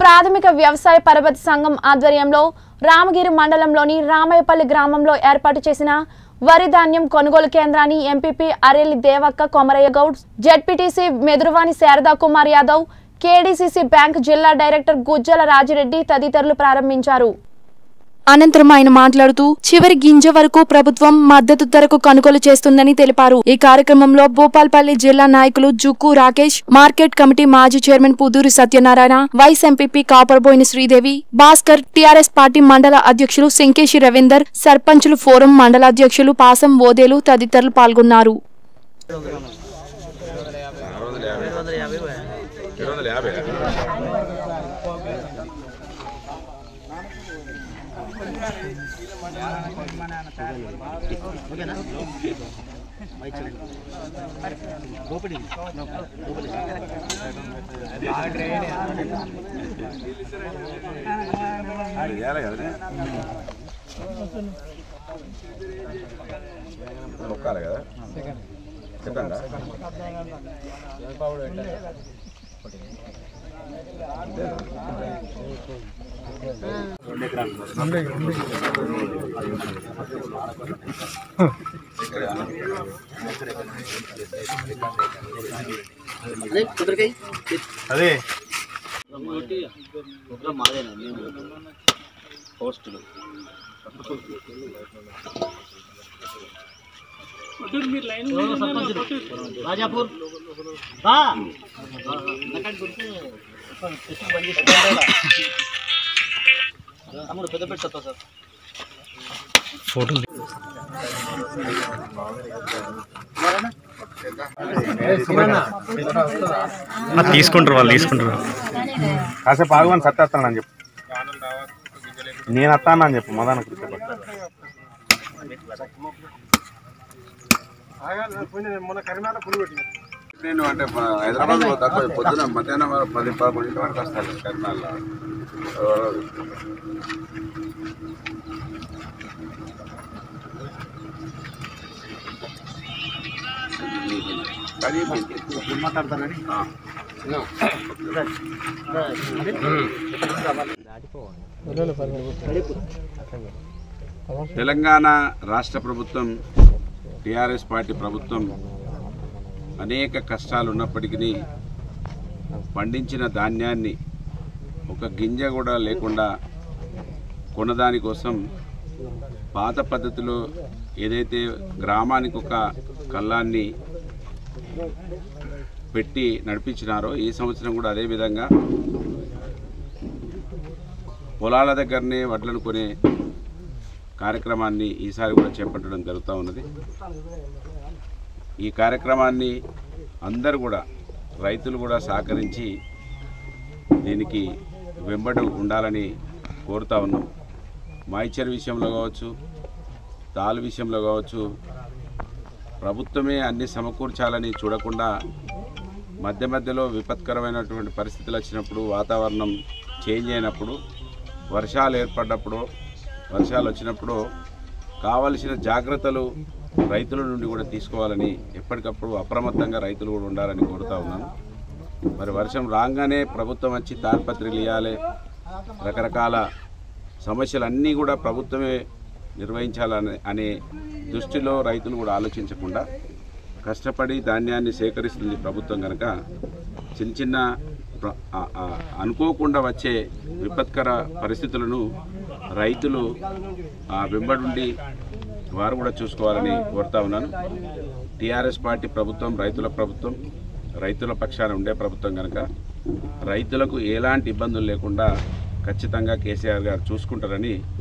ప్రాథమిక వ్యవసాయ పరపతి సంఘం ఆధ్వర్యంలో రామగిరి మండలంలోని రామయ్యపల్లి గ్రామంలో ఏర్పాటు చేసిన వరి ధాన్యం కొనుగోలు కేంద్రాన్ని MPP Arelli Devakka Komaraiah Goud ZPTC Meduruvani Sharada Kumar Yadav KDCC bank జిల్లా డైరెక్టర్ గుజ్జల రాజిరెడ్డి తదితరులు ప్రారంభించారు అనంతరం ఆయన మాట్లాడుతూ చివరి గింజ వరకు ప్రభుత్వం మద్దతు ధరకు కొనుగోలు చేస్తుందని తెలిపారు ఈ కార్యక్రమంలో భూపాల్పల్లి జిల్లా నాయకులు జుక్కు రాకేష్ మార్కెట్ కమిటీ మాజీ chairman Puduri Satyanarayana vice MPP Kaparboina Sridevi Bhaskar TRS party మండల అధ్యక్షులు శంకేశి రవీందర్ సర్పంచులు ఫోరం మండల అధ్యక్షులు పాసం ఓదేలు తదితరులు పాల్గొన్నారు చేయాలి కదా నొక్కాలి కదా సెకండ్ అదే రాజాపూర్ బా తమ్ముడు పెద్ద పెట్టి సార్ తీసుకుంటారు వాళ్ళు తీసుకుంటారు కాసేపు ఆగుమని సత్తేస్తానని చెప్పు నేను వస్తాను అని చెప్పు మదాన నేను అంటే ప- హైదరాబాద్ లో తక్కువ పొద్దున మధ్యాహ్నం వరకు పది పదకొండింటి వరకు వస్తాను కరీంనగర్లో కానీ మాట్లాడతానని ఆ. తెలంగాణ రాష్ట్ర ప్రభుత్వం టిఆర్ఎస్ పార్టీ ప్రభుత్వం అనేక కష్టాలు ఉన్నప్పటికీ పండించిన ధాన్యాన్ని ఒక గింజ కూడా లేకుండా కొనదాని కోసం పాత పద్ధతిలో ఏదైతే గ్రామానికి ఒక కళ్ళాన్ని పెట్టి నడిపించినారో ఈ సంవత్సరం కూడా అదే విధంగా పొలాల దగ్గరనే వడ్లను కొనే కార్యక్రమాన్ని ఈసారి కూడా చేపట్టడం జరుగుతూ ఉన్నది ఈ కార్యక్రమాన్ని అందరూ కూడా రైతులు కూడా సహకరించి దీనికి వెంబడి ఉండాలని కోరుతా ఉన్నాం మాయిచర్ విషయంలో కావచ్చు తాలు విషయంలో కావచ్చు ప్రభుత్వమే అన్ని సమకూర్చాలని చూడకుండా మధ్య మధ్యలో విపత్కరమైనటువంటి పరిస్థితులు వచ్చినప్పుడు వాతావరణం చేంజ్ అయినప్పుడు వర్షాలు ఏర్పడ్డప్పుడు వర్షాలు వచ్చినప్పుడు కావలసిన జాగ్రత్తలు రైతుల నుండి కూడా తీసుకోవాలని ఎప్పటికప్పుడు అప్రమత్తంగా రైతులు కూడా ఉండాలని కోరుతా ఉన్నాను మరి వర్షం రాగానే ప్రభుత్వం వచ్చి తాడ్పత్రులు ఇవ్వాలి రకరకాల సమస్యలన్నీ కూడా ప్రభుత్వమే నిర్వహించాలని అనే దృష్టిలో రైతులు కూడా ఆలోచించకుండా కష్టపడి ధాన్యాన్ని సేకరిస్తుంది ప్రభుత్వం కనుక చిన్న చిన్న ప్ర- ఆ- ఆ అనుకోకుండా వచ్చే విపత్కర పరిస్థితులను రైతులు ఆ వెంబడుండి వారు కూడా చూసుకోవాలని కోరుతా ఉన్నాను టీఆర్ఎస్ పార్టీ ప్రభుత్వం రైతుల ప్రభుత్వం రైతుల పక్షాన ఉండే ప్రభుత్వం కనుక రైతులకు ఎలాంటి ఇబ్బందులు లేకుండా ఖచ్చితంగా కేసీఆర్ గారు చూసుకుంటారని